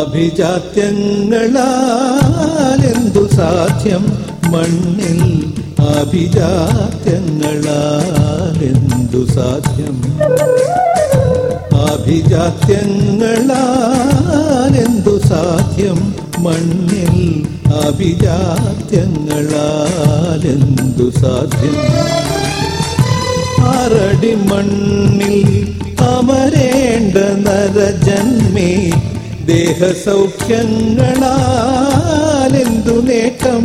ആഭിജാത്യങ്ങളാൽ എന്തു സാധ്യം മണ്ണിൽ ആഭിജാത്യങ്ങളാൽ എന്തു സാധ്യം ആഭിജാത്യങ്ങളാൽ എന്തു സാധ്യം മണ്ണിൽ ആഭിജാത്യങ്ങളാൽ എന്തു സാധ്യം ആറടി മണ്ണിൽ അമരേണ്ട നരജന്മേ ദേഹസൗഖ്യങ്ങളാൽ എന്തു നേട്ടം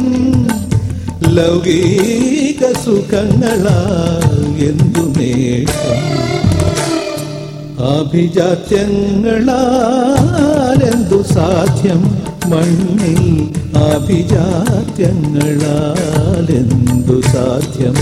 ലൗകിക സുഖങ്ങളാൽ എന്തു നേട്ടം ആഭിജാത്യങ്ങളാൽ എന്തു സാധ്യം മണ്ണിൽ ആഭിജാത്യങ്ങളാൽ എന്തു സാധ്യം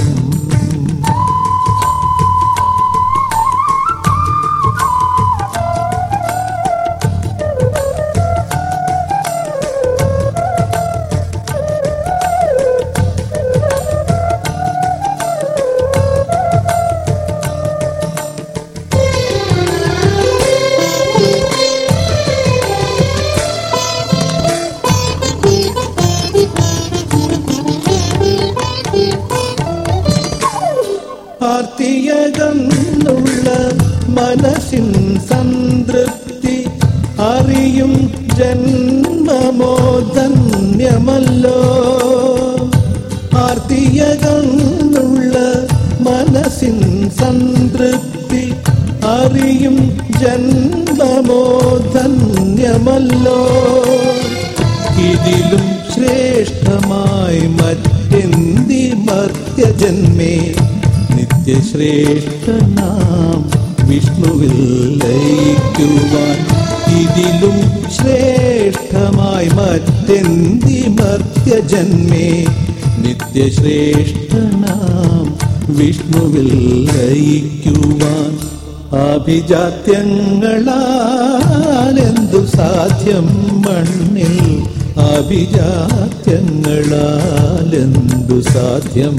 ആർത്തിയകന്നുള്ള മനസ്സിൻ സംതൃപ്തി അറിയും ജന്മമോ ധന്യമല്ലോ ആർത്തിയകന്നുള്ള മനസ്സിൻ സംതൃപ്തി അറിയും ജന്മമോ ധന്യമല്ലോ ഇതിലും ശ്രേഷ്ഠമായി മറ്റെന്തി മർത്യജന്മേ നിത്യശ്രേഷ്ഠനാം വിഷ്ണുവിൽ ലയിക്കുവാൻ ഇതിലും ശ്രേഷ്ഠമായി മറ്റെന്തി മർത്യജന്മേ നിത്യശ്രേഷ്ഠനാം വിഷ്ണുവിൽ ലയിക്കുവാൻ ആഭിജാത്യങ്ങളാൽ എന്തു സാധ്യം മണ്ണിൽ ആഭിജാത്യങ്ങളാൽ എന്തു സാധ്യം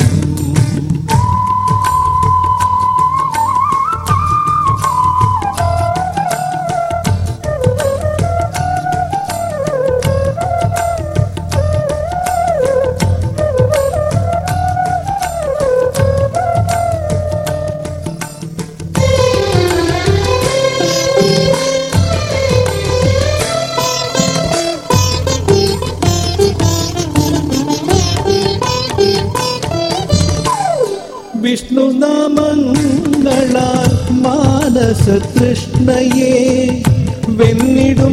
വിഷ്ണു നാമങ്ങളാൽ മാനസ തൃഷ്ണയെ വെന്നിടും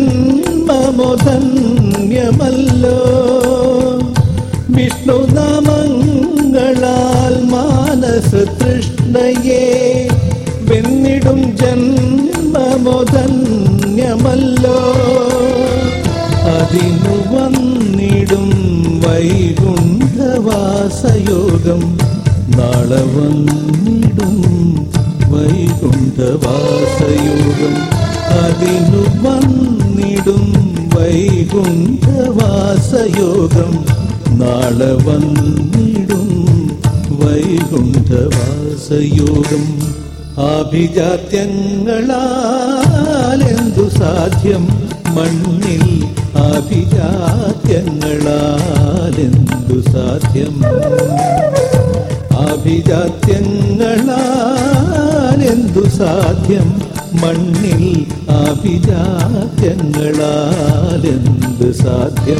ജന്മമൊധന്യമല്ലോ വിഷ്ണു നാമങ്ങളാൽ മാനസ തൃഷ്ണയെ വെന്നിടും ജന്മമൊധന്യമല്ലോ അതിനു വന്നിടും വൈകുണ്ഠവാസയോഗം നാളെ വന്നിടും വൈകുണ്ഠവാസയോഗം അതിനു വന്നിടും വൈകുണ്ഠവാസയോഗം നാളെ വന്നിടും വൈകുണ്ഠവാസയോഗം ആഭിജാത്യങ്ങളാൽ എന്തു സാധ്യം മണ്ണിൽ ആഭിജാത്യങ്ങളാൽ എന്തു സാധ്യം ആഭിജാത്യങ്ങളാൽ എന്തു സാധ്യം മണ്ണിൽ ആഭിജാത്യങ്ങളാൽ എന്തു സാധ്യം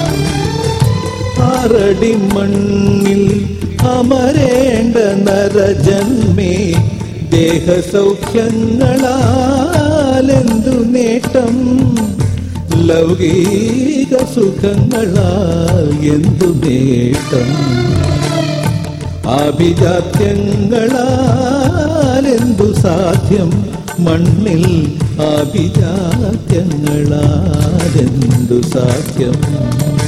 ആറടി മണ്ണിൽ അമരേണ്ട നരജന്മേ ദേഹസൗഖ്യങ്ങളാൽ എന്തു നേട്ടം ലൗകിക സുഖങ്ങളാൽ എന്തു നേട്ടം ആഭിജാത്യങ്ങളാൽ എന്തു സാധ്യം മണ്ണിൽ ആഭിജാത്യങ്ങളാൽ എന്തു സാധ്യം